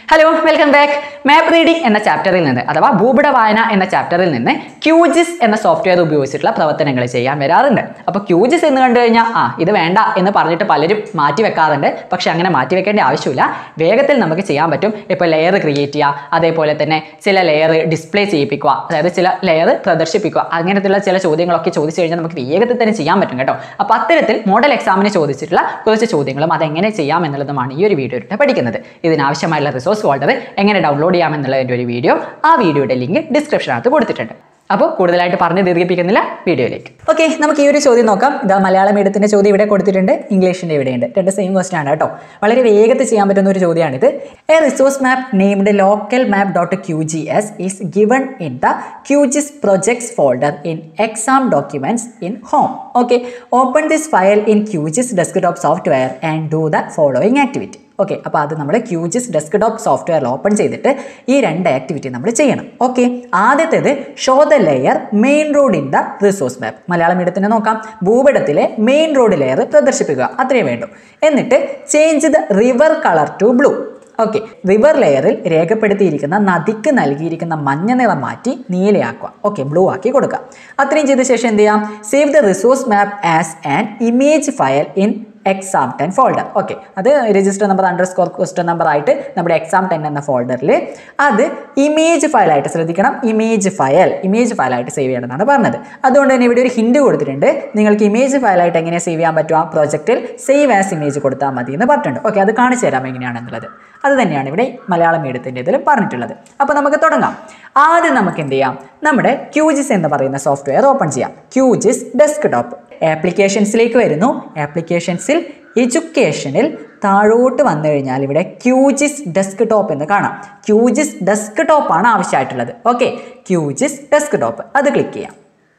hello welcome back map reading എന്ന ചാപ്റ്ററിൽ നിന്ന് അഥവാ ഭൂപട വായന എന്ന ചാപ്റ്ററിൽ നിന്ന് ക്യൂജിസ് എന്ന സോഫ്റ്റ്വെയർ ഉപയോഗിച്ചിട്ടുള്ള പ്രവർത്തനങ്ങൾ ചെയ്യാൻ വരാറുണ്ട് അപ്പോൾ ക്യൂജിസ് എന്ന് കണ്ടു കഴിഞ്ഞാൽ ആ ഇത് വേണ്ട എന്ന് പറഞ്ഞിട്ട് പലരും മാറ്റി വെക്കാറുണ്ട് പക്ഷെ അങ്ങനെ മാറ്റി വെക്കേണ്ട ആവശ്യമില്ല വേഗത്തിൽ നമുക്ക് ചെയ്യാൻ പറ്റും ഇപ്പോൾ ലെയർ ക്രിയേറ്റ് ചെയ്യുക അതേപോലെ തന്നെ ചില ലെയർ ഡിസ്പ്ലേ ചെയ്യിപ്പിക്കുക അതായത് ചില ലെയർ പ്രദർശിപ്പിക്കുക അങ്ങനത്തെയുള്ള ചില ചോദ്യങ്ങളൊക്കെ ചോദിച്ചു കഴിഞ്ഞാൽ നമുക്ക് വേഗത്തിൽ തന്നെ ചെയ്യാൻ പറ്റും കേട്ടോ അപ്പോൾ അത്തരത്തിൽ മോഡൽ എക്സാമിന് ചോദിച്ചിട്ടുള്ള കുറച്ച് ചോദ്യങ്ങളും അതെങ്ങനെ ചെയ്യാം എന്നുള്ളതുമാണ് ഈ ഒരു വീഡിയോയിലൂടെ പഠിക്കുന്നത് ഇതിനാവശ്യമായുള്ള റിസോഴ്സ് ഫോൾഡർ എങ്ങനെ ഡൗൺലോഡ് ചെയ്യാമെന്നുള്ളതിൻ്റെ ഒരു വീഡിയോ ആ വീഡിയോയുടെ ലിങ്ക് ഡിസ്ക്രിപ്ഷനകത്ത് കൊടുത്തിട്ടുണ്ട് അപ്പോൾ കൂടുതലായിട്ട് പറഞ്ഞ് ദീർഘിപ്പിക്കുന്നില്ല വീഡിയോയിലേക്ക് ഓക്കെ നമുക്ക് ഈ ഒരു ചോദ്യം നോക്കാം ഇതാ മലയാളം മീഡിയത്തിൻ്റെ ചോദ്യം ഇവിടെ കൊടുത്തിട്ടുണ്ട് ഇംഗ്ലീഷിൻ്റെ ഇവിടെയുണ്ട് രണ്ട് സെയിം ക്വസ്റ്റൻ ആണ് കേട്ടോ വളരെ വേഗത്തിൽ ചെയ്യാൻ പറ്റുന്ന ഒരു ചോദ്യമാണിത് a resource map named local map dot Q G S is given in the QGIS projects folder in exam documents in home okay open this file in QGIS desktop software and do the following activity okay അപ്പോൾ അത് നമ്മൾ QGIS desktop സോഫ്റ്റ്വെയറിൽ open ചെയ്തിട്ട് ഈ രണ്ട് activity നമ്മൾ ചെയ്യണം okay ആദ്യത്തേത് show the layer main road in the resource map Malayalam മീഡിയത്തിന് നോക്കാം ഭൂപടത്തിലെ മെയിൻ റോഡ് ലെയർ പ്രദർശിപ്പിക്കുക അത്രയേ വേണ്ടൂ എന്നിട്ട് change the river colour to blue okay river ലെയറിൽ രേഖപ്പെടുത്തിയിരിക്കുന്ന നദിക്ക് നൽകിയിരിക്കുന്ന മഞ്ഞ നിറം മാറ്റി നീലയാക്കുക ഓക്കെ ബ്ലൂ ആക്കി കൊടുക്കുക അത്രയും ചെയ്ത ശേഷം എന്ത് ചെയ്യാം save the resource map as an image file in exam ten folder okay അത് register number under score question number ആയിട്ട് നമ്മുടെ എക്സാം ടെൻ എന്ന ഫോൾഡറിൽ അത് ഇമേജ് ഫയലായിട്ട് ശ്രദ്ധിക്കണം ഇമേജ് ഫയൽ ഇമേജ് ഫയലായിട്ട് സേവ് ചെയ്യണമെന്നാണ് പറഞ്ഞത് അതുകൊണ്ട് തന്നെ ഇവിടെ ഒരു ഹിൻഡ് കൊടുത്തിട്ടുണ്ട് നിങ്ങൾക്ക് ഇമേജ് ഫയലായിട്ട് എങ്ങനെ സേവ് ചെയ്യാൻ പറ്റുക പ്രോജക്റ്റിൽ സേവ് ആസ് ഇമേജ് കൊടുത്താൽ മതി എന്ന് പറഞ്ഞിട്ടുണ്ട് ഓക്കെ അത് കാണിച്ചു തരാം എങ്ങനെയാണെന്നുള്ളത് അത് തന്നെയാണ് ഇവിടെ മലയാളം മീഡിയത്തിൻ്റെ ഇതിൽ പറഞ്ഞിട്ടുള്ളത് അപ്പോൾ നമുക്ക് തുടങ്ങാം ആദ്യം നമുക്ക് എന്ത് ചെയ്യാം നമ്മുടെ ക്യൂജിസ് എന്ന് പറയുന്ന സോഫ്റ്റ്വെയർ ഓപ്പൺ ചെയ്യാം ക്യൂജിസ് ഡെസ്ക്ടോപ്പ് ആപ്ലിക്കേഷൻസിലേക്ക് വരുന്നു ആപ്ലിക്കേഷൻസിൽ എഡ്യൂക്കേഷനിൽ താഴോട്ട് വന്നു കഴിഞ്ഞാൽ ഇവിടെ ക്യൂജിസ് ഡെസ്ക് ടോപ്പ് എന്ന് കാണാം ക്യൂജിസ് ഡെസ്ക് ടോപ്പ് ആണ് ആവശ്യമായിട്ടുള്ളത് ഓക്കെ ക്യൂജിസ് ഡെസ്ക് ടോപ്പ് അത് ക്ലിക്ക് ചെയ്യാം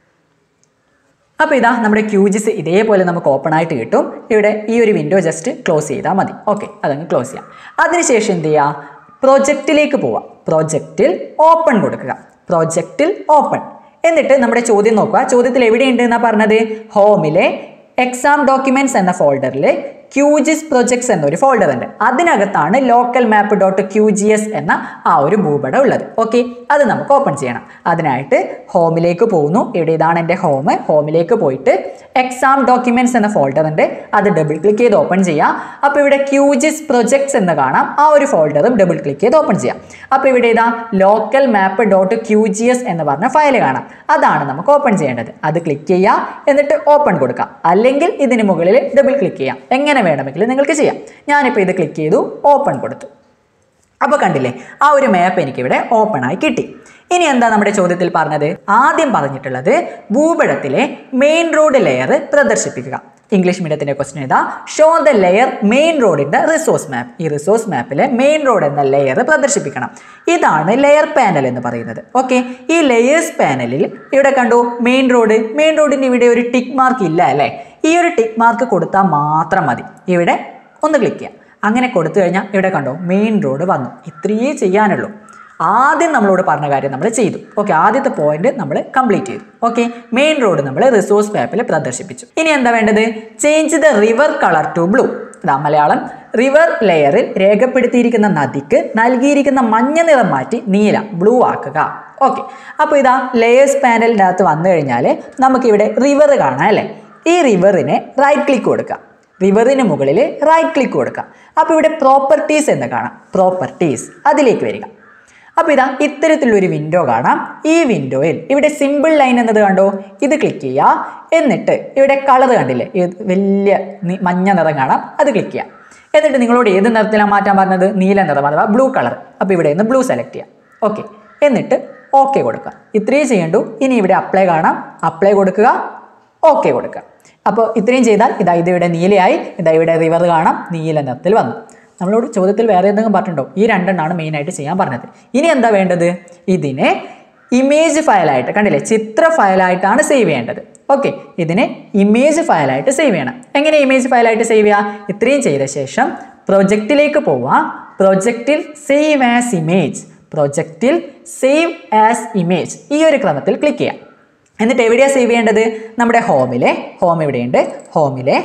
അപ്പോൾ ഇതാ നമ്മുടെ ക്യൂജിസ് ഇതേപോലെ നമുക്ക് ഓപ്പൺ ആയിട്ട് കിട്ടും ഇവിടെ ഈ ഒരു വിൻഡോ ജസ്റ്റ് ക്ലോസ് ചെയ്താൽ മതി ഓക്കെ അതങ്ങ് ക്ലോസ് ചെയ്യാം അതിനുശേഷം എന്ത് ചെയ്യുക പ്രൊജക്റ്റിലേക്ക് പോവാം പ്രൊജക്റ്റിൽ ഓപ്പൺ കൊടുക്കുക പ്രൊജക്റ്റിൽ ഓപ്പൺ എന്നിട്ട് നമ്മുടെ ചോദ്യം നോക്കുക ചോദ്യത്തിൽ എവിടെയുണ്ട് എന്നാണ് പറഞ്ഞത് ഹോമിലെ എക്സാം ഡോക്യുമെന്റ്സ് എന്ന ഫോൾഡറിൽ ക്യൂജിസ് പ്രൊജക്ട്സ് എന്നൊരു ഫോൾഡർ ഉണ്ട് അതിനകത്താണ് local map dot Q G S എന്ന ആ ഒരു ഭൂപടം ഉള്ളത് ഓക്കെ അത് നമുക്ക് ഓപ്പൺ ചെയ്യണം അതിനായിട്ട് ഹോമിലേക്ക് പോകുന്നു ഇവിടെ ഇതാണ് എൻ്റെ ഹോം ഹോമിലേക്ക് പോയിട്ട് എക്സാം ഡോക്യുമെന്റ്സ് എന്ന ഫോൾഡർ ഉണ്ട് അത് ഡബിൾ ക്ലിക്ക് ചെയ്ത് ഓപ്പൺ ചെയ്യാം അപ്പോൾ ഇവിടെ ക്യൂജിസ് പ്രൊജക്ട്സ് എന്ന് കാണാം ആ ഒരു ഫോൾഡറും ഡബിൾ ക്ലിക്ക് ചെയ്ത് ഓപ്പൺ ചെയ്യാം അപ്പോൾ ഇവിടെ ഇതാ local map dot Q G S എന്ന് പറഞ്ഞ ഫയൽ കാണാം അതാണ് നമുക്ക് ഓപ്പൺ ചെയ്യേണ്ടത് അത് ക്ലിക്ക് ചെയ്യാം എന്നിട്ട് ഓപ്പൺ കൊടുക്കാം അല്ലെങ്കിൽ ഇതിന് മുകളിൽ ഡബിൾ ക്ലിക്ക് ചെയ്യാം എങ്ങനെ വേണമെങ്കിലും നിങ്ങൾക്ക് ചെയ്യാം ഞാനിപ്പോൾ ഇത് ക്ലിക്ക് ചെയ്തു ഓപ്പൺ കൊടുത്തു അപ്പോൾ കണ്ടില്ലേ ആ ഒരു മാപ്പ് എനിക്കിവിടെ ഓപ്പൺ ആയി കിട്ടി ഇനി എന്താ നമ്മുടെ ചോദ്യത്തിൽ പറഞ്ഞത് ആദ്യം പറഞ്ഞിട്ടുള്ളത് ഭൂപടത്തിലെ മെയിൻ റോഡ് ലെയർ പ്രദർശിപ്പിക്കുക ഇംഗ്ലീഷ് മീഡിയത്തിന്റെ ക്വസ്റ്റൻ ഇതാ ഷോ ദ ലെയർ മെയിൻ റോഡിന്റെ റിസോഴ്സ് മാപ്പ് ഈ റിസോഴ്സ് മാപ്പിലെ മെയിൻ റോഡ് എന്ന ലെയർ പ്രദർശിപ്പിക്കണം ഇതാണ് ലെയർ പാനൽ എന്ന് പറയുന്നത് ഓക്കെ ഈ ലെയേഴ്സ് പാനലിൽ ഇവിടെ കണ്ടു മെയിൻ റോഡ് മെയിൻ റോഡിന് ഇവിടെ ഒരു ടിക്ക് മാർക്ക് ഇല്ല അല്ലേ ഈ ഒരു ടിക്ക് മാർക്ക് കൊടുത്താൽ മാത്രം മതി ഇവിടെ ഒന്ന് ക്ലിക്ക് ചെയ്യാം അങ്ങനെ കൊടുത്തു കഴിഞ്ഞാൽ ഇവിടെ കണ്ടോ മെയിൻ റോഡ് വന്നു ഇത്രയേ ചെയ്യാനുള്ളൂ ആദ്യം നമ്മളോട് പറഞ്ഞ കാര്യം നമ്മൾ ചെയ്തു ഓക്കെ ആദ്യത്തെ പോയിന്റ് നമ്മൾ കംപ്ലീറ്റ് ചെയ്തു ഓക്കെ മെയിൻ റോഡ് നമ്മൾ റിസോഴ്സ് മാപ്പിൽ പ്രദർശിപ്പിച്ചു ഇനി എന്താ വേണ്ടത് change the river colour to blue ഇതാ മലയാളം റിവർ ലെയറിൽ രേഖപ്പെടുത്തിയിരിക്കുന്ന നദിക്ക് നൽകിയിരിക്കുന്ന മഞ്ഞ നിറം മാറ്റി നീല ബ്ലൂ ആക്കുക ഓക്കെ അപ്പോൾ ഇതാ ലെയേഴ്സ് പാനലിൻ്റെ അകത്ത് വന്നു കഴിഞ്ഞാൽ നമുക്കിവിടെ റിവർ കാണാം അല്ലേ ഈ റിവറിനെ റൈറ്റ് ക്ലിക്ക് കൊടുക്കുക റിവറിന് മുകളിൽ റൈറ്റ് ക്ലിക്ക് കൊടുക്കുക അപ്പോൾ ഇവിടെ പ്രോപ്പർട്ടീസ് എന്ന് കാണാം പ്രോപ്പർട്ടീസ് അതിലേക്ക് വരിക അപ്പോൾ ഇതാ ഇത്തരത്തിലൊരു വിൻഡോ കാണാം ഈ വിൻഡോയിൽ ഇവിടെ സിമ്പിൾ ലൈൻ എന്നത് കണ്ടോ ഇത് ക്ലിക്ക് ചെയ്യുക എന്നിട്ട് ഇവിടെ കളർ കണ്ടില്ലേ ഇത് വലിയ നി- മഞ്ഞ നിറം കാണാം അത് ക്ലിക്ക് ചെയ്യാം എന്നിട്ട് നിങ്ങളോട് ഏത് നിറത്തിലാണ് മാറ്റാൻ പറഞ്ഞത് നീല നിറം അഥവാ ബ്ലൂ കളർ അപ്പോൾ ഇവിടെ നിന്ന് ബ്ലൂ സെലക്ട് ചെയ്യാം ഓക്കെ എന്നിട്ട് ഓക്കെ കൊടുക്കുക ഇത്രയും ചെയ്യണ്ടു ഇനി ഇവിടെ അപ്ലൈ കാണാം അപ്ലൈ കൊടുക്കുക ഓക്കെ കൊടുക്കുക അപ്പോൾ ഇത്രയും ചെയ്താൽ ഇതാ ഇത് ഇവിടെ നീലയായി ഇതാ ഇവിടെ റിവർ കാണാം നീല നിറത്തിൽ വന്നു നമ്മളോട് ചോദ്യത്തിൽ വേറെ എന്തെങ്കിലും പറഞ്ഞിട്ടുണ്ടോ ഈ രണ്ടെണ്ണമാണ് മെയിനായിട്ട് ചെയ്യാൻ പറഞ്ഞത് ഇനി എന്താ വേണ്ടത് ഇതിനെ ഇമേജ് ഫയലായിട്ട് കണ്ടില്ലേ ചിത്ര ഫയലായിട്ടാണ് സേവ് ചെയ്യേണ്ടത് ഓക്കെ ഇതിനെ ഇമേജ് ഫയലായിട്ട് സേവ് ചെയ്യണം എങ്ങനെ ഇമേജ് ഫയലായിട്ട് സേവ് ചെയ്യുക ഇത്രയും ചെയ്ത ശേഷം പ്രൊജക്റ്റിലേക്ക് പോവുക പ്രൊജക്റ്റിൽ സേവ് ആസ് ഇമേജ് പ്രൊജക്റ്റിൽ സേവ് ആസ് ഇമേജ് ഈ ഒരു ക്രമത്തിൽ ക്ലിക്ക് ചെയ്യാം എന്നിട്ട് എവിടെയാണ് സേവ് ചെയ്യേണ്ടത് നമ്മുടെ ഹോമിലെ ഹോം ഇവിടെയുണ്ട് ഹോമിലെ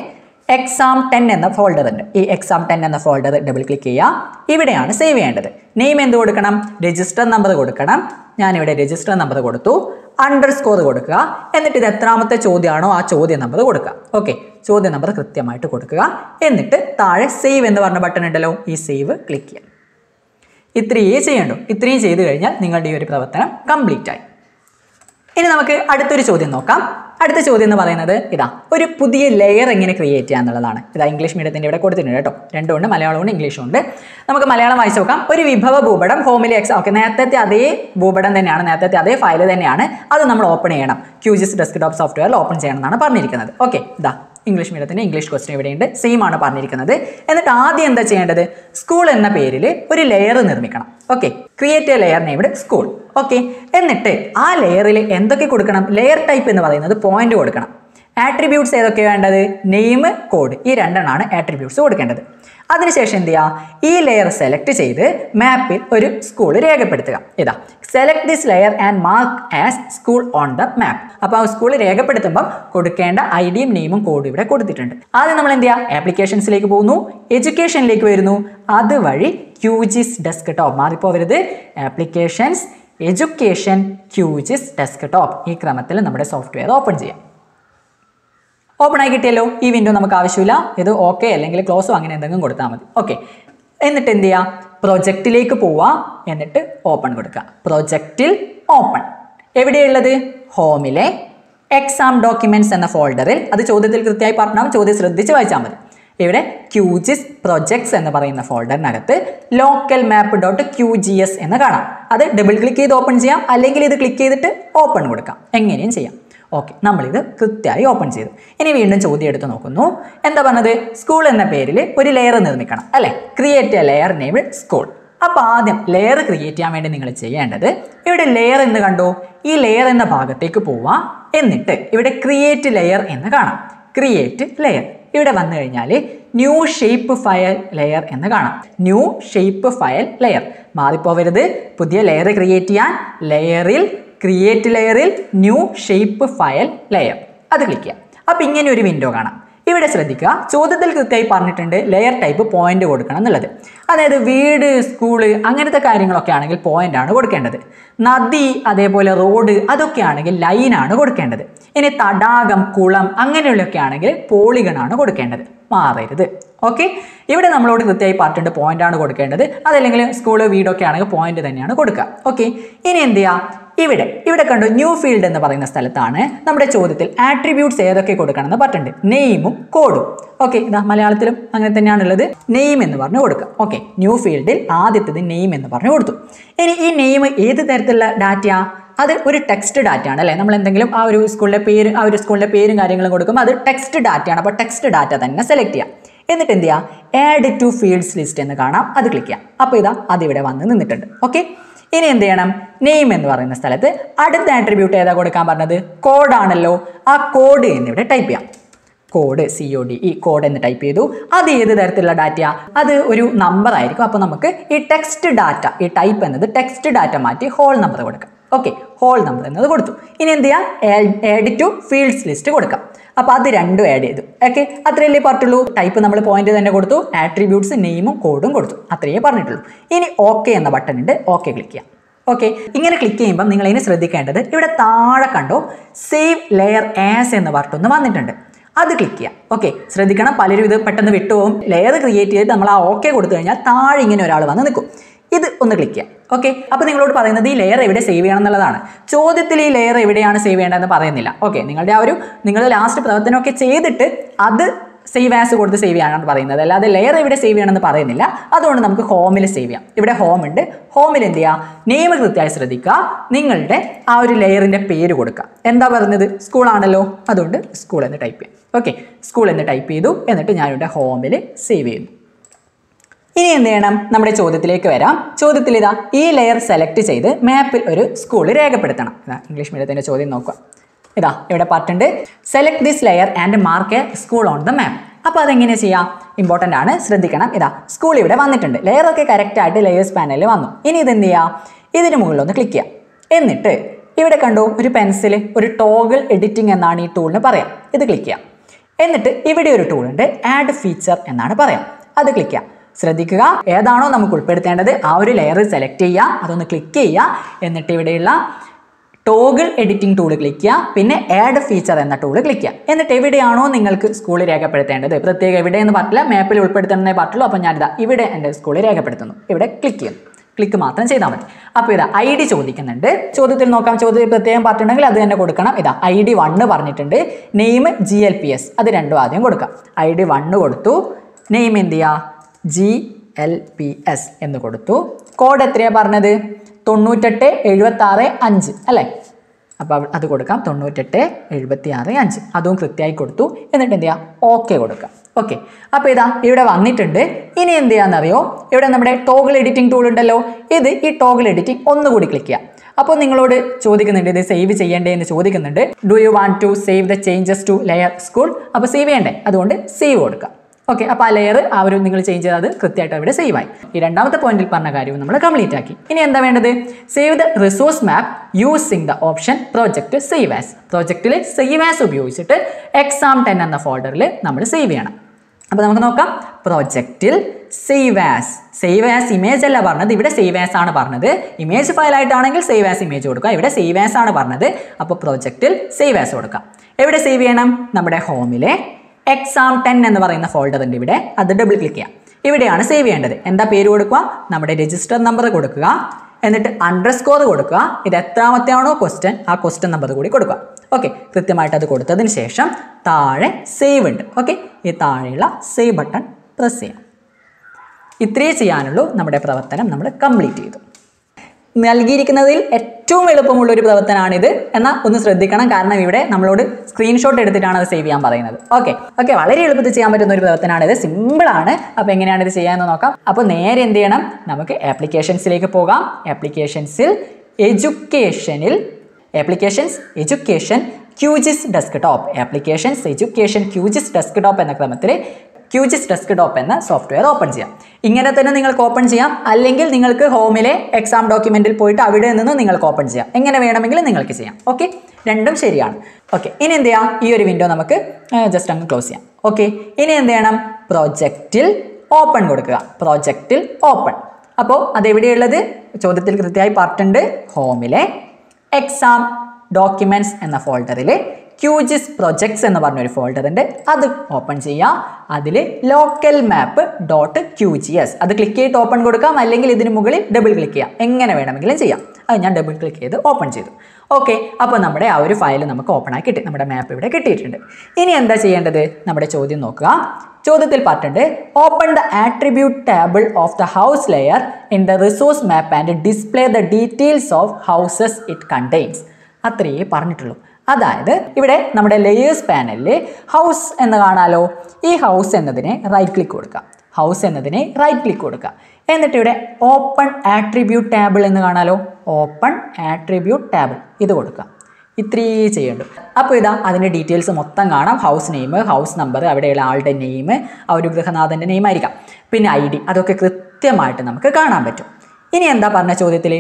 എക്സാം ടെൻ എന്ന ഫോൾഡർ ഉണ്ട് ഈ എക്സാം ടെൻ എന്ന ഫോൾഡർ ഡബിൾ ക്ലിക്ക് ചെയ്യുക ഇവിടെയാണ് സേവ് ചെയ്യേണ്ടത് നെയിം എന്ത് കൊടുക്കണം രജിസ്റ്റർ നമ്പർ കൊടുക്കണം ഞാനിവിടെ രജിസ്റ്റർ നമ്പർ കൊടുത്തു അണ്ടർ സ്കോർ കൊടുക്കുക എന്നിട്ട് ഇത് എത്രാമത്തെ ചോദ്യമാണോ ആ ചോദ്യ നമ്പർ കൊടുക്കുക ഓക്കെ ചോദ്യ നമ്പർ കൃത്യമായിട്ട് കൊടുക്കുക എന്നിട്ട് താഴെ സേവ് എന്ന് പറഞ്ഞ ബട്ടൺ ഉണ്ടല്ലോ ഈ സേവ് ക്ലിക്ക് ചെയ്യുക ഇത്രയേ ചെയ്യണ്ടൂ ഇത്രയും ചെയ്തു കഴിഞ്ഞാൽ നിങ്ങളുടെ ഈ ഒരു പ്രവർത്തനം കംപ്ലീറ്റ് ആയി ഇനി നമുക്ക് അടുത്തൊരു ചോദ്യം നോക്കാം അടുത്ത ചോദ്യം എന്ന് പറയുന്നത് ഇതാ ഒരു പുതിയ ലെയർ എങ്ങനെ ക്രിയേറ്റ് ചെയ്യുക എന്നുള്ളതാണ് ഇതാ ഇംഗ്ലീഷ് മീഡിയത്തിൻ്റെ ഇവിടെ കൊടുത്തിട്ടുണ്ട് കേട്ടോ രണ്ടും ഉണ്ട് മലയാളവും ഉണ്ട് ഇംഗ്ലീഷും ഉണ്ട് നമുക്ക് മലയാളം വായിച്ചു നോക്കാം ഒരു വിഭവ ഭൂപടം ഹോമിലെ എക്സ് ഓക്കെ നേരത്തെ അതേ ഭൂപടം തന്നെയാണ് നേരത്തെ അതേ ഫയൽ തന്നെയാണ് അത് നമ്മൾ ഓപ്പൺ ചെയ്യണം ക്യൂജിസ് ഡെസ്ക്ടോപ്പ് സോഫ്റ്റ്വെയറിൽ ഓപ്പൺ ചെയ്യണം എന്നാണ് പറഞ്ഞിരിക്കുന്നത് ഓക്കെ ഇതാ ഇംഗ്ലീഷ് മീഡിയത്തിൻ്റെ ഇംഗ്ലീഷ് ക്വസ്റ്റ്യൻ ഇവിടെയുണ്ട് സെയിം ആണ് പറഞ്ഞിരിക്കുന്നത് എന്നിട്ട് ആദ്യം എന്താ ചെയ്യേണ്ടത് സ്കൂൾ എന്ന പേരിൽ ഒരു ലെയർ നിർമ്മിക്കണം okay create a layer named school okay എന്നിട്ട് ആ ലെയറിൽ എന്തൊക്കെ കൊടുക്കണം ലെയർ ടൈപ്പ് എന്ന് പറയുന്നത് പോയിന്റ് കൊടുക്കണം ആട്രിബ്യൂട്ട്സ് ഏതൊക്കെ വേണ്ടത് നെയിം കോഡ് ഈ രണ്ടെണ്ണമാണ് ആട്രിബ്യൂട്ട്സ് കൊടുക്കേണ്ടത് അതിനുശേഷം എന്ത് ചെയ്യുക ഈ ലെയർ സെലക്ട് ചെയ്ത് മാപ്പിൽ ഒരു സ്കൂൾ രേഖപ്പെടുത്തുക ഇതാ select this layer and mark as school on the map അപ്പോൾ ആ സ്കൂൾ രേഖപ്പെടുത്തുമ്പോൾ കൊടുക്കേണ്ട ഐ ഡിയും നെയിമും കോഡും ഇവിടെ കൊടുത്തിട്ടുണ്ട് ആദ്യം നമ്മൾ എന്ത് ചെയ്യുക ആപ്ലിക്കേഷൻസിലേക്ക് പോകുന്നു എഡ്യൂക്കേഷനിലേക്ക് വരുന്നു അതുവഴി ക്യൂജിസ് ഡെസ്ക് ടോപ്പ് മാറിപ്പോവരുത് applications education QGIS desktop ഈ ക്രമത്തിൽ നമ്മുടെ സോഫ്റ്റ്വെയർ ഓപ്പൺ ചെയ്യാം ഓപ്പൺ ആയി കിട്ടിയല്ലോ ഈ വിൻഡോ നമുക്ക് ആവശ്യമില്ല ഇത് ഓക്കെ അല്ലെങ്കിൽ ക്ലോസോ അങ്ങനെ എന്തെങ്കിലും കൊടുത്താൽ മതി ഓക്കെ എന്നിട്ട് എന്ത് ചെയ്യുക പ്രൊജക്റ്റിലേക്ക് പോവുക എന്നിട്ട് ഓപ്പൺ കൊടുക്കുക പ്രൊജക്റ്റിൽ ഓപ്പൺ എവിടെയുള്ളത് ഹോമിലെ എക്സാം ഡോക്യുമെന്റ്സ് എന്ന ഫോൾഡറിൽ അത് ചോദ്യത്തിൽ കൃത്യമായി പറഞ്ഞാൽ ചോദ്യം ശ്രദ്ധിച്ച് വായിച്ചാൽ മതി ഇവിടെ ക്യൂജിസ് പ്രൊജക്ട്സ് എന്ന് പറയുന്ന ഫോൾഡറിനകത്ത് local map dot Q G S എന്ന് കാണാം അത് ഡബിൾ ക്ലിക്ക് ചെയ്ത് ഓപ്പൺ ചെയ്യാം അല്ലെങ്കിൽ ഇത് ക്ലിക്ക് ചെയ്തിട്ട് ഓപ്പൺ കൊടുക്കാം എങ്ങനെയും ചെയ്യാം ഓക്കെ നമ്മളിത് കൃത്യമായി ഓപ്പൺ ചെയ്തു ഇനി വീണ്ടും ചോദ്യം എടുത്ത് നോക്കുന്നു എന്താ പറഞ്ഞത് സ്കൂൾ എന്ന പേരിൽ ഒരു ലെയർ നിർമ്മിക്കണം അല്ലേ create a layer name school അപ്പോൾ ആദ്യം ലെയർ ക്രിയേറ്റ് ചെയ്യാൻ വേണ്ടി നിങ്ങൾ ചെയ്യേണ്ടത് ഇവിടെ ലെയർ എന്ന് കണ്ടോ ഈ ലെയർ എന്ന ഭാഗത്തേക്ക് പോവാം എന്നിട്ട് ഇവിടെ ക്രിയേറ്റ് ലെയർ എന്ന് കാണാം ക്രിയേറ്റ് ലെയർ ഇവിടെ വന്നു കഴിഞ്ഞാൽ ന്യൂ ഷേപ്പ് ഫയൽ ലെയർ എന്ന് കാണാം ന്യൂ ഷേപ്പ് ഫയൽ ലെയർ മാറിപ്പോവരുത് പുതിയ ലെയർ ക്രിയേറ്റ് ചെയ്യാൻ ലെയറിൽ ക്രിയേറ്റ് ലെയറിൽ ന്യൂ ഷേപ്പ് ഫയൽ ലെയർ അത് ക്ലിക്ക് ചെയ്യാം അപ്പോൾ ഇങ്ങനെ ഒരു വിൻഡോ കാണാം ഇവിടെ ശ്രദ്ധിക്കുക ചോദ്യത്തിൽ കൃത്യമായി പറഞ്ഞിട്ടുണ്ട് ലെയർ ടൈപ്പ് പോയിന്റ് കൊടുക്കണം എന്നുള്ളത് അതായത് വീട് സ്കൂള് അങ്ങനത്തെ കാര്യങ്ങളൊക്കെ ആണെങ്കിൽ പോയിന്റ് ആണ് കൊടുക്കേണ്ടത് നദി അതേപോലെ റോഡ് അതൊക്കെ ആണെങ്കിൽ ലൈനാണ് കൊടുക്കേണ്ടത് ഇനി തടാകം കുളം അങ്ങനെയുള്ളതൊക്കെ ആണെങ്കിൽ പോളിഗൺ ആണ് കൊടുക്കേണ്ടത് മാറരുത് ഓക്കെ ഇവിടെ നമ്മളോട് കൃത്യമായി പറഞ്ഞിട്ടുണ്ട് പോയിന്റ് ആണ് കൊടുക്കേണ്ടത് അതല്ലെങ്കിൽ സ്കൂള് വീടൊക്കെ ആണെങ്കിൽ പോയിന്റ് തന്നെയാണ് കൊടുക്കുക ഓക്കെ ഇനി എന്ത് ചെയ്യുക ഇവിടെ ഇവിടെ കണ്ടു ന്യൂ ഫീൽഡ് എന്ന് പറയുന്ന സ്ഥലത്താണ് നമ്മുടെ ചോദ്യത്തിൽ ആട്രിബ്യൂട്ട്സ് ഏതൊക്കെ കൊടുക്കണം എന്ന് പറഞ്ഞിട്ടുണ്ട് നെയിമും കോഡും ഓക്കെ ഇതാ മലയാളത്തിലും അങ്ങനെ തന്നെയാണുള്ളത് നെയിം എന്ന് പറഞ്ഞു കൊടുക്കുക ഓക്കെ ന്യൂ ഫീൽഡിൽ ആദ്യത്തേത് നെയിം എന്ന് പറഞ്ഞു കൊടുത്തു ഇനി ഈ നെയിം ഏത് തരത്തിലുള്ള ഡാറ്റയാ അത് ഒരു ടെക്സ്റ്റ് ഡാറ്റ ആണ് അല്ലേ നമ്മൾ എന്തെങ്കിലും ആ ഒരു സ്കൂളിലെ പേര് ആ ഒരു സ്കൂളിലെ പേരും കാര്യങ്ങളും കൊടുക്കുമ്പോൾ അത് ടെക്സ്റ്റ് ഡാറ്റയാണ് അപ്പോൾ ടെക്സ്റ്റ് ഡാറ്റ തന്നെ സെലക്ട് ചെയ്യാം എന്നിട്ട് എന്ത് ചെയ്യുക ആഡ് ടു ഫീൽഡ്സ് ലിസ്റ്റ് എന്ന് കാണാം അത് ക്ലിക്ക് ചെയ്യാം അപ്പോൾ ഇതാ അതിവിടെ വന്ന് നിന്നിട്ടുണ്ട് ഓക്കെ ഇനി എന്ത് ചെയ്യണം നെയിം എന്ന് പറയുന്ന സ്ഥലത്ത് അടുത്ത ആട്രിബ്യൂട്ട് ഏതാ കൊടുക്കാൻ പറഞ്ഞത് കോഡാണല്ലോ ആ കോഡ് എന്നിവിടെ ടൈപ്പ് ചെയ്യാം കോഡ് സി ഒ ഡി ഈ കോഡ് എന്ന് ടൈപ്പ് ചെയ്തു അത് ഏത് തരത്തിലുള്ള ഡാറ്റയാ അത് ഒരു നമ്പർ ആയിരിക്കും അപ്പോൾ നമുക്ക് ഈ ടെക്സ്റ്റ് ഡാറ്റ ഈ ടൈപ്പ് എന്നത് ടെക്സ്റ്റ് ഡാറ്റ മാറ്റി ഹോൾ നമ്പർ കൊടുക്കാം ഓക്കെ ഹോൾ നമ്പർ എന്നത് കൊടുത്തു ഇനി എന്ത് ചെയ്യാം ആഡ് ടു ഫീൽഡ്സ് ലിസ്റ്റ് കൊടുക്കാം അപ്പോൾ അത് രണ്ടും ആഡ് ചെയ്തു ഓക്കെ അത്രയല്ലേ പറഞ്ഞിട്ടുള്ളൂ ടൈപ്പ് നമ്മൾ പോയിന്റ് തന്നെ കൊടുത്തു ആട്രിബ്യൂട്ട്സ് നെയിമും കോഡും കൊടുത്തു അത്രയേ പറഞ്ഞിട്ടുള്ളൂ ഇനി ഓക്കെ എന്ന ബട്ടൺ ഉണ്ട് ഓക്കെ ക്ലിക്ക് ചെയ്യാം ഓക്കെ ഇങ്ങനെ ക്ലിക്ക് ചെയ്യുമ്പോൾ നിങ്ങൾ ഇതിന് ശ്രദ്ധിക്കേണ്ടത് ഇവിടെ താഴെ കണ്ടോ സേവ് ലെയർ ആസ് എന്ന് പറഞ്ഞിട്ടൊന്ന് വന്നിട്ടുണ്ട് അത് ക്ലിക്ക് ചെയ്യാം ഓക്കെ ശ്രദ്ധിക്കണം പലരും ഇത് പെട്ടെന്ന് വിട്ടുപോകും ലെയർ ക്രിയേറ്റ് ചെയ്ത് നമ്മൾ ആ ഓക്കെ കൊടുത്തു കഴിഞ്ഞാൽ താഴെ ഇങ്ങനെ ഒരാൾ വന്ന് നിൽക്കും ഇത് ഒന്ന് ക്ലിക്ക് ചെയ്യാം ഓക്കെ അപ്പോൾ നിങ്ങളോട് പറയുന്നത് ഈ ലെയർ എവിടെ സേവ് ചെയ്യണം എന്നുള്ളതാണ് ചോദ്യത്തിൽ ഈ ലെയർ എവിടെയാണ് സേവ് ചെയ്യേണ്ടതെന്ന് പറയുന്നില്ല ഓക്കെ നിങ്ങളുടെ ആ ഒരു നിങ്ങൾ ലാസ്റ്റ് പ്രവർത്തനമൊക്കെ ചെയ്തിട്ട് അത് സേവ് ആസ് കൊടുത്ത് സേവ് ചെയ്യാനാണ് പറയുന്നത് അല്ലാതെ ലെയർ എവിടെ സേവ് ചെയ്യണമെന്ന് പറയുന്നില്ല അതുകൊണ്ട് നമുക്ക് ഹോമിൽ സേവ് ചെയ്യാം ഇവിടെ ഹോം ഉണ്ട് ഹോമിൽ എന്ത് ചെയ്യുക നെയിം കൃത്യമായി ശ്രദ്ധിക്കുക നിങ്ങളുടെ ആ ഒരു ലെയറിൻ്റെ പേര് കൊടുക്കുക എന്താ പറയുന്നത് സ്കൂളാണല്ലോ അതുകൊണ്ട് സ്കൂൾ എന്ന് ടൈപ്പ് ചെയ്യാം ഓക്കെ സ്കൂൾ എന്ന് ടൈപ്പ് ചെയ്തു എന്നിട്ട് ഞാനിവിടെ ഹോമിൽ സേവ് ചെയ്യുന്നു ഇനി എന്ത് ചെയ്യണം നമ്മുടെ ചോദ്യത്തിലേക്ക് വരാം ചോദ്യത്തിൽ ഇതാ ഈ ലെയർ സെലക്ട് ചെയ്ത് മാപ്പിൽ ഒരു സ്കൂൾ രേഖപ്പെടുത്തണം ഇതാ ഇംഗ്ലീഷ് മീഡിയത്തിൻ്റെ ചോദ്യം നോക്കുക ഇതാ ഇവിടെ പാട്ടുണ്ട് select this layer and mark a school on the map അപ്പോൾ അതെങ്ങനെ ചെയ്യാം ഇമ്പോർട്ടൻ്റ് ആണ് ശ്രദ്ധിക്കണം ഇതാ സ്കൂൾ ഇവിടെ വന്നിട്ടുണ്ട് ലെയർ ഒക്കെ കറക്റ്റ് ആയിട്ട് ലെയേഴ്സ് പാനലിൽ വന്നു ഇനി ഇത് എന്ത് ചെയ്യാം ഇതിന് മുകളിൽ ഒന്ന് ക്ലിക്ക് ചെയ്യാം എന്നിട്ട് ഇവിടെ കണ്ടു ഒരു പെൻസിൽ ഒരു ടോഗിൾ എഡിറ്റിംഗ് എന്നാണ് ഈ ടൂളിന് പറയാം ഇത് ക്ലിക്ക് ചെയ്യാം എന്നിട്ട് ഇവിടെ ഒരു ടൂൾ ഉണ്ട് ആഡ് ഫീച്ചർ എന്നാണ് പറയാം അത് ക്ലിക്ക് ചെയ്യാം ശ്രദ്ധിക്കുക ഏതാണോ നമുക്ക് ഉൾപ്പെടുത്തേണ്ടത് ആ ഒരു ലെയർ സെലക്ട് ചെയ്യുക അതൊന്ന് ക്ലിക്ക് ചെയ്യുക എന്നിട്ട് ഇവിടെയുള്ള ടോഗിൾ എഡിറ്റിംഗ് ടൂൾ ക്ലിക്ക് ചെയ്യുക പിന്നെ ആഡ് ഫീച്ചർ എന്ന ടൂൾ ക്ലിക്ക് ചെയ്യുക എന്നിട്ട് എവിടെയാണോ നിങ്ങൾക്ക് സ്കൂളിൽ രേഖപ്പെടുത്തേണ്ടത് പ്രത്യേകം എവിടെയെന്ന് പറഞ്ഞില്ല മാപ്പിൽ ഉൾപ്പെടുത്തണമെന്നേ പറ്റുള്ളൂ അപ്പോൾ ഞാനിതാ ഇവിടെ എൻ്റെ സ്കൂളിൽ രേഖപ്പെടുത്തുന്നു ഇവിടെ ക്ലിക്ക് ചെയ്യുന്നു ക്ലിക്ക് മാത്രം ചെയ്താൽ മതി അപ്പോൾ ഇതാ ഐ ഡി ചോദിക്കുന്നുണ്ട് ചോദ്യത്തിൽ നോക്കാം ചോദ്യത്തിൽ പ്രത്യേകം പറഞ്ഞിട്ടുണ്ടെങ്കിൽ അത് തന്നെ കൊടുക്കണം ഇതാ ഐ ഡി വണ്ണ് പറഞ്ഞിട്ടുണ്ട് name G L P S അത് രണ്ടും ആദ്യം കൊടുക്കാം ഐ ഡി വണ്ണ് കൊടുത്തു നെയിം എന്ത് ചെയ്യുക ജി എൽ പി എസ് എന്ന് കൊടുത്തു കോഡ് എത്രയാണ് പറഞ്ഞത് തൊണ്ണൂറ്റെട്ട് എഴുപത്തി ആറ് അഞ്ച് അല്ലേ അപ്പോൾ അത് കൊടുക്കാം തൊണ്ണൂറ്റെട്ട് എഴുപത്തി ആറ് അഞ്ച് അതും കൃത്യമായി കൊടുത്തു എന്നിട്ട് എന്ത് ചെയ്യാം ഓക്കെ കൊടുക്കാം ഓക്കെ അപ്പോൾ ഇതാ ഇവിടെ വന്നിട്ടുണ്ട് ഇനി എന്ത് ചെയ്യാന്നറിയോ ഇവിടെ നമ്മുടെ ടോഗിൾ എഡിറ്റിംഗ് ടൂൾ ഉണ്ടല്ലോ ഇത് ഈ ടോഗിൾ എഡിറ്റിംഗ് ഒന്നുകൂടി ക്ലിക്ക് ചെയ്യാം അപ്പോൾ നിങ്ങളോട് ചോദിക്കുന്നുണ്ട് ഇത് സേവ് ചെയ്യണ്ടേ എന്ന് ചോദിക്കുന്നുണ്ട് do you want to save the changes to layer school അപ്പോൾ സേവ് ചെയ്യണ്ടേ അതുകൊണ്ട് സേവ് കൊടുക്കാം ഓക്കെ അപ്പോൾ ആ ലെയർ ആ ഒരു നിങ്ങൾ ചേഞ്ച് ചെയ്തത് കൃത്യമായിട്ട് അവിടെ സേവ് ആയി ഈ രണ്ടാമത്തെ പോയിന്റിൽ പറഞ്ഞ കാര്യവും നമ്മൾ കംപ്ലീറ്റ് ആക്കി ഇനി എന്താ വേണ്ടത് save the resource map using the option project save as പ്രോജക്റ്റിൽ സേവ് ആസ് ഉപയോഗിച്ചിട്ട് എക്സാം ടെൻ എന്ന ഫോൾഡറിൽ നമ്മൾ സേവ് ചെയ്യണം അപ്പോൾ നമുക്ക് നോക്കാം പ്രോജക്റ്റിൽ save as save as image അല്ല പറഞ്ഞത് ഇവിടെ സേവ് ആസ് ആണ് പറഞ്ഞത് ഇമേജ് ഫയൽ ആയിട്ടാണെങ്കിൽ സേവ് ആസ് ഇമേജ് കൊടുക്കുക ഇവിടെ സേവ് ആസ് ആണ് പറഞ്ഞത് അപ്പോൾ പ്രോജക്റ്റിൽ സേവ് ആസ് കൊടുക്കാം എവിടെ സേവ് ചെയ്യണം നമ്മുടെ ഹോമിലെ എക്സാം ടെൻ എന്ന് പറയുന്ന ഫോൾഡർ ഉണ്ട് ഇവിടെ അത് ഡബിൾ ക്ലിക്ക് ചെയ്യാം ഇവിടെയാണ് സേവ് ചെയ്യേണ്ടത് എന്താ പേര് കൊടുക്കുക നമ്മുടെ രജിസ്റ്റർ നമ്പർ കൊടുക്കുക എന്നിട്ട് അണ്ടർ സ്കോർ കൊടുക്കുക ഇത് എത്രാമത്തെയാണോ ക്വസ്റ്റ്യൻ ആ ക്വസ്റ്റ്യൻ നമ്പർ കൂടി കൊടുക്കുക ഓക്കെ കൃത്യമായിട്ട് അത് കൊടുത്തതിന് ശേഷം താഴെ സേവ് ഉണ്ട് ഓക്കെ ഈ താഴെയുള്ള സേവ് ബട്ടൺ പ്രസ് ചെയ്യാം ഇത്രയേ ചെയ്യാനുള്ളൂ നമ്മുടെ പ്രവർത്തനം നമ്മൾ കംപ്ലീറ്റ് ചെയ്തു നൽകിയിരിക്കുന്നതിൽ ഏറ്റവും എളുപ്പമുള്ള ഒരു പ്രവർത്തനമാണിത് എന്നാൽ ഒന്ന് ശ്രദ്ധിക്കണം കാരണം ഇവിടെ നമ്മളോട് സ്ക്രീൻഷോട്ട് എടുത്തിട്ടാണ് അത് സേവ് ചെയ്യാൻ പറയുന്നത് ഓക്കെ ഓക്കെ വളരെ എളുപ്പത്തിൽ ചെയ്യാൻ പറ്റുന്ന ഒരു പ്രവർത്തനമാണിത് സിമ്പിളാണ് അപ്പോൾ എങ്ങനെയാണ് ഇത് ചെയ്യാമെന്ന് നോക്കാം അപ്പോൾ നേരെ എന്ത് ചെയ്യണം നമുക്ക് ആപ്ലിക്കേഷൻസിലേക്ക് പോകാം ആപ്ലിക്കേഷൻസിൽ എഡ്യൂക്കേഷനിൽ applications education QGIS desktop applications education QGIS desktop എന്ന ക്രമത്തിൽ ക്യൂജിസ് ഡെസ്ക്ടോപ്പ് എന്ന സോഫ്റ്റ്വെയർ ഓപ്പൺ ചെയ്യാം ഇങ്ങനെ തന്നെ നിങ്ങൾക്ക് ഓപ്പൺ ചെയ്യാം അല്ലെങ്കിൽ നിങ്ങൾക്ക് ഹോമിലെ എക്സാം ഡോക്യുമെന്റിൽ പോയിട്ട് അവിടെ നിന്ന് നിങ്ങൾക്ക് ഓപ്പൺ ചെയ്യാം എങ്ങനെ വേണമെങ്കിലും നിങ്ങൾക്ക് ചെയ്യാം ഓക്കെ രണ്ടും ശരിയാണ് ഓക്കെ ഇനി എന്ത് ചെയ്യാം ഈ ഒരു വിൻഡോ നമുക്ക് ജസ്റ്റ് അങ്ങ് ക്ലോസ് ചെയ്യാം ഓക്കെ ഇനി എന്ത് ചെയ്യണം പ്രോജക്റ്റിൽ ഓപ്പൺ കൊടുക്കുക പ്രോജക്റ്റിൽ ഓപ്പൺ അപ്പോൾ അതെവിടെയുള്ളത് ചോദ്യത്തിൽ കൃത്യമായി പാർട്ടുണ്ട് ഹോമിലെ എക്സാം ഡോക്യുമെന്റ്സ് എന്ന ഫോൾഡറിൽ ക്യൂജിസ് പ്രൊജക്ട്സ് എന്ന് പറഞ്ഞൊരു ഫോൾഡർ ഉണ്ട് അത് ഓപ്പൺ ചെയ്യാം അതിൽ local map dot Q G S അത് ക്ലിക്ക് ചെയ്തിട്ട് ഓപ്പൺ കൊടുക്കാം അല്ലെങ്കിൽ ഇതിന് മുകളിൽ ഡബിൾ ക്ലിക്ക് ചെയ്യാം എങ്ങനെ വേണമെങ്കിലും ചെയ്യാം അത് ഞാൻ ഡബിൾ ക്ലിക്ക് ചെയ്ത് ഓപ്പൺ ചെയ്തു ഓക്കെ അപ്പോൾ നമ്മുടെ ആ ഒരു ഫയൽ നമുക്ക് ഓപ്പൺ ആക്കി കിട്ടി നമ്മുടെ മാപ്പ് ഇവിടെ കിട്ടിയിട്ടുണ്ട് ഇനി എന്താ ചെയ്യേണ്ടത് നമ്മുടെ ചോദ്യം നോക്കുക ചോദ്യത്തിൽ പറഞ്ഞിട്ടുണ്ട് open the attribute table of the house layer in the resource map and display the details of houses it contains അത്രയേ പറഞ്ഞിട്ടുള്ളൂ അതായത് ഇവിടെ നമ്മുടെ ലെയേഴ്സ് പാനലിൽ ഹൗസ് എന്ന് കാണാലോ ഈ ഹൗസ് എന്നതിനെ റൈറ്റ് ക്ലിക്ക് കൊടുക്കുക ഹൗസ് എന്നതിനെ റൈറ്റ് ക്ലിക്ക് കൊടുക്കുക എന്നിട്ട് ഇവിടെ ഓപ്പൺ ആട്രിബ്യൂട്ട് ടേബിൾ എന്ന് കാണാലോ ഓപ്പൺ ആട്രിബ്യൂട്ട് ടേബിൾ ഇത് കൊടുക്കുക ഇത്രയേ ചെയ്യുള്ളൂ അപ്പോൾ ഇതാ അതിൻ്റെ ഡീറ്റെയിൽസ് മൊത്തം കാണാം ഹൗസ് നെയിം ഹൗസ് നമ്പർ അവിടെയുള്ള ആളുടെ നെയിം ആ ഒരു ഗൃഹനാഥൻ്റെ നെയിം ആയിരിക്കാം പിന്നെ ഐ ഡി അതൊക്കെ കൃത്യമായിട്ട് നമുക്ക് കാണാൻ പറ്റും ഇനി എന്താ പറഞ്ഞ ചോദ്യത്തിൽ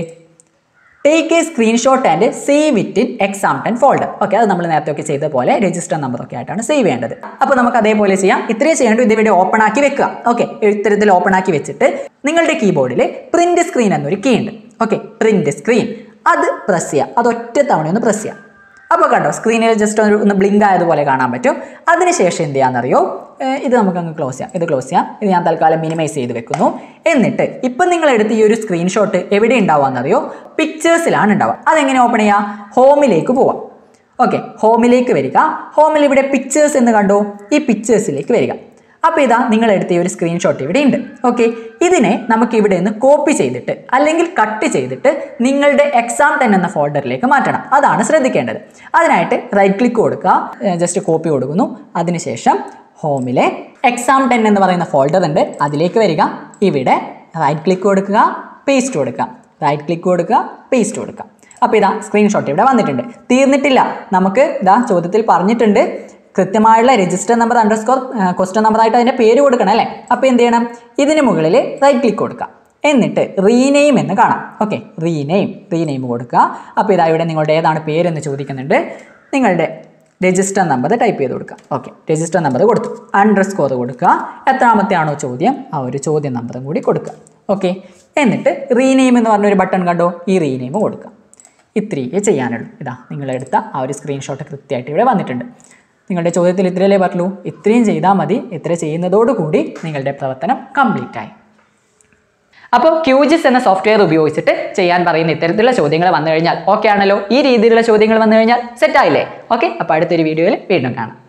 take a screenshot and save it in exam ten folder okay അത് നമ്മൾ നേരത്തെ ഒക്കെ ചെയ്ത പോലെ രജിസ്റ്റർ നമ്പർ ഒക്കെ ആയിട്ടാണ് സേവ് ചെയ്യേണ്ടത് അപ്പോൾ നമുക്ക് അതേപോലെ ചെയ്യാം ഇത്രയും ചെയ്യേണ്ടത് ഇത് ഇവിടെ ഓപ്പൺ ആക്കി വെക്കുക ഓക്കെ ഇത്തരത്തിൽ ഓപ്പൺ ആക്കി വെച്ചിട്ട് നിങ്ങളുടെ കീബോർഡിൽ പ്രിന്റ് സ്ക്രീൻ എന്നൊരു കീ ഉണ്ട് ഓക്കെ പ്രിന്റ് സ്ക്രീൻ അത് പ്രസ് ചെയ്യുക അത് ഒറ്റ തവണ ഒന്ന് പ്രസ് ചെയ്യുക അപ്പോൾ കണ്ടോ സ്ക്രീനിൽ ജസ്റ്റ് ഒരു ഒന്ന് ബ്ലിങ്ക് ആയതുപോലെ കാണാൻ പറ്റും അതിനുശേഷം എന്ത് ചെയ്യാണെന്നറിയോ ഏഹ് ഇത് നമുക്ക് അങ്ങ് ക്ലോസ് ചെയ്യാം ഇത് ക്ലോസ് ചെയ്യാം ഇത് ഞാൻ തൽക്കാലം മിനിമൈസ് ചെയ്ത് വെക്കുന്നു എന്നിട്ട് ഇപ്പം നിങ്ങൾ എടുത്ത ഈ ഒരു സ്ക്രീൻഷോട്ട് എവിടെ ഉണ്ടാവുകയെന്നറിയോ പിക്ചേഴ്സിലാണ് ഉണ്ടാവുക അതെങ്ങനെ ഓപ്പൺ ചെയ്യാം ഹോമിലേക്ക് പോവാം ഓക്കെ ഹോമിലേക്ക് വരിക ഹോമിൽ ഇവിടെ പിക്ചേഴ്സ് എന്ന് കണ്ടോ ഈ പിക്ചേഴ്സിലേക്ക് വരിക അപ്പോൾ ഇതാ നിങ്ങൾ എടുത്ത ഈ ഒരു സ്ക്രീൻഷോട്ട് ഇവിടെ ഉണ്ട് ഓക്കെ ഇതിനെ നമുക്ക് ഇവിടെ നിന്ന് കോപ്പി ചെയ്തിട്ട് അല്ലെങ്കിൽ കട്ട് ചെയ്തിട്ട് നിങ്ങളുടെ എക്സാം ടെൻ എന്ന ഫോൾഡറിലേക്ക് മാറ്റണം അതാണ് ശ്രദ്ധിക്കേണ്ടത് അതിനായിട്ട് റൈറ്റ് ക്ലിക്ക് കൊടുക്കുക ജസ്റ്റ് കോപ്പി കൊടുക്കുന്നു അതിനുശേഷം ഹോമിലെ എക്സാം ടെൻ എന്ന് പറയുന്ന ഫോൾഡർ ഉണ്ട് അതിലേക്ക് വരിക ഇവിടെ റൈറ്റ് ക്ലിക്ക് കൊടുക്കുക പേസ്റ്റ് കൊടുക്കുക റൈറ്റ് ക്ലിക്ക് കൊടുക്കുക പേസ്റ്റ് കൊടുക്കുക അപ്പോൾ ഇതാ സ്ക്രീൻഷോട്ട് ഇവിടെ വന്നിട്ടുണ്ട് തീർന്നിട്ടില്ല നമുക്ക് ഇതാ ചോദ്യത്തിൽ പറഞ്ഞിട്ടുണ്ട് കൃത്യമായുള്ള രജിസ്റ്റർ നമ്പർ അണ്ടർസ്കോർ ക്വസ്റ്റ്യൻ നമ്പറായിട്ട് അതിൻ്റെ പേര് കൊടുക്കണം അല്ലേ അപ്പോൾ എന്ത് ചെയ്യണം ഇതിന് മുകളിൽ റൈറ്റ് ക്ലിക്ക് കൊടുക്കുക എന്നിട്ട് റീനെയിം എന്ന് കാണാം ഓക്കെ റീനെയിം റീനെയിം കൊടുക്കുക അപ്പോൾ ഇതാ ഇവിടെ നിങ്ങളുടെ ഏതാണ് പേരെന്ന് ചോദിക്കുന്നുണ്ട് നിങ്ങളുടെ രജിസ്റ്റർ നമ്പർ ടൈപ്പ് ചെയ്ത് കൊടുക്കുക ഓക്കെ രജിസ്റ്റർ നമ്പർ കൊടുത്തു അണ്ടർ സ്കോർ കൊടുക്കുക എത്രാമത്തെ ആണോ ചോദ്യം ആ ഒരു ചോദ്യം നമ്പറും കൂടി കൊടുക്കുക ഓക്കെ എന്നിട്ട് റീനെയിം എന്ന് പറഞ്ഞൊരു ബട്ടൺ കണ്ടോ ഈ റീനെയിം കൊടുക്കുക ഇത്രയേ ചെയ്യാനുള്ളൂ ഇതാ നിങ്ങളെടുത്ത ആ ഒരു സ്ക്രീൻഷോട്ട് കൃത്യമായിട്ട് ഇവിടെ വന്നിട്ടുണ്ട് നിങ്ങളുടെ ചോദ്യത്തിൽ ഇത്രയല്ലേ പറ്റുള്ളൂ ഇത്രയും ചെയ്താൽ മതി ഇത്ര ചെയ്യുന്നതോടുകൂടി നിങ്ങളുടെ പ്രവർത്തനം കംപ്ലീറ്റ് ആയി അപ്പോൾ ക്യൂജിസ് എന്ന സോഫ്റ്റ്വെയർ ഉപയോഗിച്ചിട്ട് ചെയ്യാൻ പറയുന്ന ഇത്തരത്തിലുള്ള ചോദ്യങ്ങൾ വന്നു കഴിഞ്ഞാൽ ഓക്കെ ആണല്ലോ ഈ രീതിയിലുള്ള ചോദ്യങ്ങൾ വന്നു കഴിഞ്ഞാൽ സെറ്റ് ആയില്ലേ ഓക്കെ അപ്പോൾ അടുത്തൊരു വീഡിയോയിൽ വീണ്ടും കാണാം